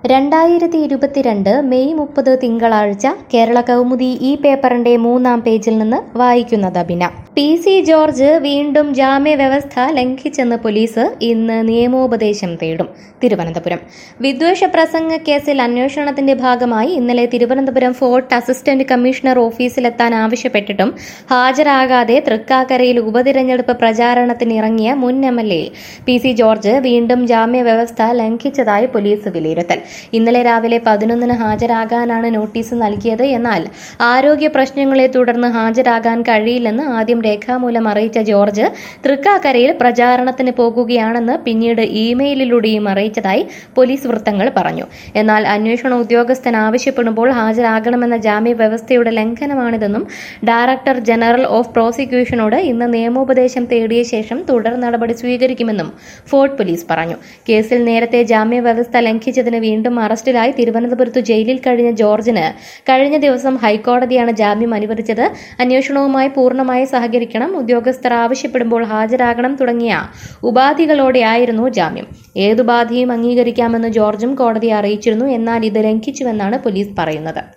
രണ്ടായിരത്തി ഇരുപത്തിരണ്ട് മെയ് മുപ്പത് തിങ്കളാഴ്ച കേരള കൗമുദി ഈ പേപ്പറിന്റെ മൂന്നാം പേജിൽ നിന്ന് വായിക്കുന്നത് അബിന പി സി ജോർജ് വീണ്ടും ജാമ്യ വ്യവസ്ഥ ലംഘിച്ചെന്ന് പോലീസ് ഇന്ന് നിയമോപദേശം തേടും തിരുവനന്തപുരം വിദ്വേഷ പ്രസംഗ കേസിൽ അന്വേഷണത്തിന്റെ ഭാഗമായി ഇന്നലെ തിരുവനന്തപുരം ഫോർട്ട് അസിസ്റ്റന്റ് കമ്മീഷണർ ഓഫീസിലെത്താൻ ആവശ്യപ്പെട്ടിട്ടും ഹാജരാകാതെ തൃക്കാക്കരയിൽ ഉപതിരഞ്ഞെടുപ്പ് പ്രചാരണത്തിന് ഇറങ്ങിയ മുൻ M L A P C George വീണ്ടും ജാമ്യ വ്യവസ്ഥ ലംഘിച്ചതായി പോലീസ് വിലയിരുത്തൽ ഇന്നലെ രാവിലെ പതിനൊന്നിന് ഹാജരാകാനാണ് നോട്ടീസ് നൽകിയത് എന്നാൽ ആരോഗ്യ പ്രശ്നങ്ങളെ തുടർന്ന് ഹാജരാകാൻ കഴിയില്ലെന്ന് ആദ്യം രേഖാമൂലം അറിയിച്ച ജോർജ് തൃക്കാക്കരയിൽ പ്രചാരണത്തിന് പോകുകയാണെന്ന് പിന്നീട് ഇമെയിലിലൂടെയും അറിയിച്ചതായി പോലീസ് വൃത്തങ്ങൾ പറഞ്ഞു എന്നാൽ അന്വേഷണ ഉദ്യോഗസ്ഥൻ ആവശ്യപ്പെടുമ്പോൾ ഹാജരാകണമെന്ന ജാമ്യ വ്യവസ്ഥയുടെ ലംഘനമാണിതെന്നും ഡയറക്ടർ ജനറൽ ഓഫ് പ്രോസിക്യൂഷനോട് ഇന്ന് നിയമോപദേശം തേടിയ ശേഷം തുടർ നടപടി സ്വീകരിക്കുമെന്നും ഫോർട്ട് പോലീസ് പറഞ്ഞു കേസിൽ നേരത്തെ ജാമ്യ വ്യവസ്ഥ ലംഘിച്ചതിന് വീണ്ടും അറസ്റ്റിലായി തിരുവനന്തപുരത്ത് ജയിലിൽ കഴിഞ്ഞ ജോർജിന് കഴിഞ്ഞ ദിവസം ഹൈക്കോടതിയാണ് ജാമ്യം അനുവദിച്ചത് അന്വേഷണവുമായി പൂർണ്ണമായി സഹകരിക്കണം ഉദ്യോഗസ്ഥർ ആവശ്യപ്പെടുമ്പോൾ ഹാജരാകണം തുടങ്ങിയ ഉപാധികളോടെയായിരുന്നു ജാമ്യം ഏതുപാധിയും അംഗീകരിക്കാമെന്ന് ജോർജും കോടതിയെ അറിയിച്ചിരുന്നു എന്നാൽ ഇത് ലംഘിച്ചുവെന്നാണ് പോലീസ് പറയുന്നത്